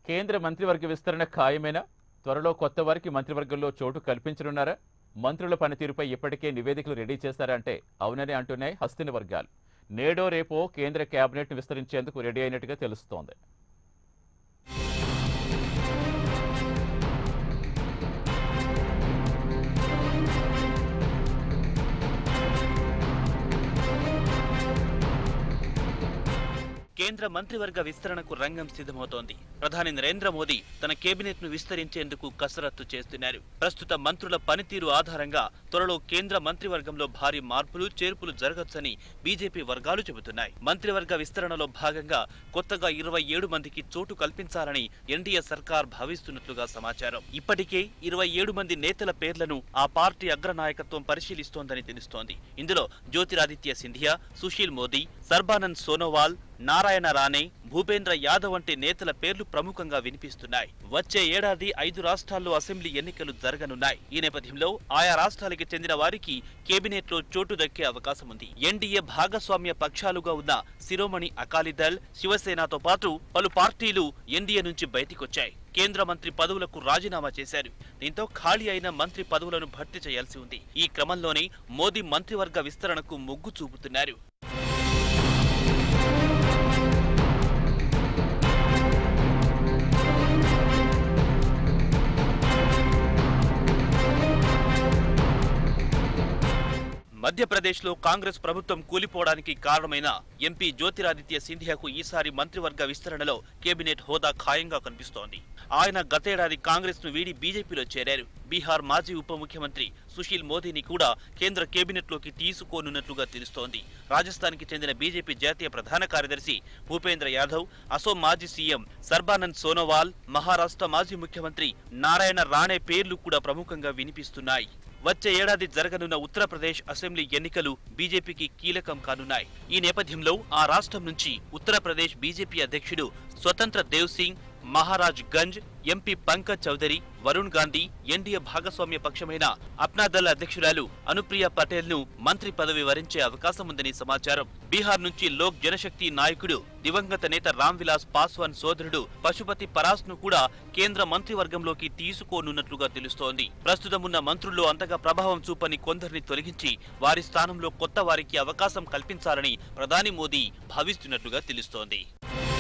కేంద్ర మంత్రివర్గ విస్తరణ ఖాయమేనా త్వరలో కొత్త వారికి మంత్రివర్గంలో చోటు కల్పించనున్నారా మంత్రుల పనితీరుపై ఇప్పటికే నివేదికలు రెడీ చేశారా అంటే అవునని అంటున్నాయి హస్తిన వర్గాలు నేడో రేపో కేంద్ర కేబినెట్ విస్తరించేందుకు రెడీ అయినట్టుగా తెలుస్తోంది కేంద్ర మంత్రివర్గ విస్తరణకు రంగం సిద్ధమవుతోంది ప్రధాని నరేంద్ర మోదీ తన కేబినెట్ ను విస్తరించేందుకు కసరత్తు చేస్తున్నారు ప్రస్తుత మంత్రుల పనితీరు ఆధారంగా త్వరలో కేంద్ర మంత్రివర్గంలో భారీ మార్పులు చేర్పులు జరగొచ్చని బీజేపీ వర్గాలు చెబుతున్నాయి మంత్రివర్గ విస్తరణలో భాగంగా కొత్తగా ఇరవై ఏడు మందికి చోటు కల్పించాలని ఎన్డీఏ సర్కార్ భావిస్తున్నట్లుగా సమాచారం ఇప్పటికే ఇరవై ఏడు మంది నేతల పేర్లను ఆ పార్టీ అగ్రనాయకత్వం పరిశీలిస్తోందని తెలుస్తోంది ఇందులో జ్యోతిరాదిత్య సింధియా సుశీల్ మోదీ సర్బానంద్ సోనోవాల్ నారాయణ రాణే భూపేంద్ర యాదవ్ వంటి నేతల పేర్లు ప్రముఖంగా వినిపిస్తున్నాయి వచ్చే ఏడాది ఐదు రాష్ట్రాల్లో అసెంబ్లీ ఎన్నికలు జరగనున్నాయి ఈ నేపథ్యంలో ఆయా రాష్ట్రాలకి చెందిన వారికి కేబినెట్ లో చోటు దక్కే అవకాశం ఉంది ఎన్డీఏ భాగస్వామ్య పక్షాలుగా ఉన్న శిరోమణి అకాలీదళ్ శివసేనతో పాటు పలు పార్టీలు ఎన్డీఏ నుంచి బయటికొచ్చాయి కేంద్ర మంత్రి పదవులకు రాజీనామా చేశారు దీంతో ఖాళీ అయిన మంత్రి పదవులను భర్తీ చేయాల్సి ఉంది ఈ క్రమంలోనే మోదీ మంత్రివర్గ విస్తరణకు మొగ్గు చూపుతున్నారు మధ్యప్రదేశ్లో కాంగ్రెస్ ప్రభుత్వం కూలిపోవడానికి కారణమైన ఎంపీ జ్యోతిరాదిత్య సింధియాకు ఈసారి మంత్రివర్గ విస్తరణలో కేబినెట్ హోదా ఖాయంగా కనిపిస్తోంది ఆయన గతేడాది కాంగ్రెస్ ను వీడి బీజేపీలో చేరారు బీహార్ మాజీ ఉప ముఖ్యమంత్రి సుశీల్ మోదీని కూడా కేంద్ర కేబినెట్లోకి తీసుకోనున్నట్లుగా తెలుస్తోంది రాజస్థాన్కి చెందిన బీజేపీ జాతీయ ప్రధాన కార్యదర్శి భూపేంద్ర యాదవ్ అసోం మాజీ సీఎం సర్బానంద్ సోనోవాల్ మహారాష్ట్ర మాజీ ముఖ్యమంత్రి నారాయణ రాణే పేర్లు కూడా ప్రముఖంగా వినిపిస్తున్నాయి వచ్చే ఏడాది జరగనున్న ఉత్తరప్రదేశ్ అసెంబ్లీ ఎన్నికలు బీజేపీకి కీలకం కానున్నాయి ఈ నేపథ్యంలో ఆ రాష్ట్రం నుంచి ఉత్తరప్రదేశ్ బీజేపీ అధ్యక్షుడు Swatantra Dev Singh Maharajganj MP Pankaj Chaudhary Varun Gandhi NDA భాగస్వామ్య పక్షమైన అప్నాదల్ అధ్యక్షురాలు అనుప్రియ పటేల్ ను మంత్రి పదవి వరించే అవకాశం ఉందని సమాచారం బీహార్ నుంచి లోక్ జనశక్తి నాయకుడు దివంగత నేత రామ్ విలాస్ పాస్వాన్ సోదరుడు పశుపతి పరాస్ ను కూడా కేంద్ర మంత్రివర్గంలోకి తీసుకోనున్నట్లుగా తెలుస్తోంది ప్రస్తుతం ఉన్న మంత్రుల్లో అంతగా ప్రభావం చూపని కొందరిని తొలగించి వారి స్థానంలో కొత్త వారికి అవకాశం కల్పించాలని ప్రధాని మోదీ భావిస్తున్నట్లుగా తెలుస్తోంది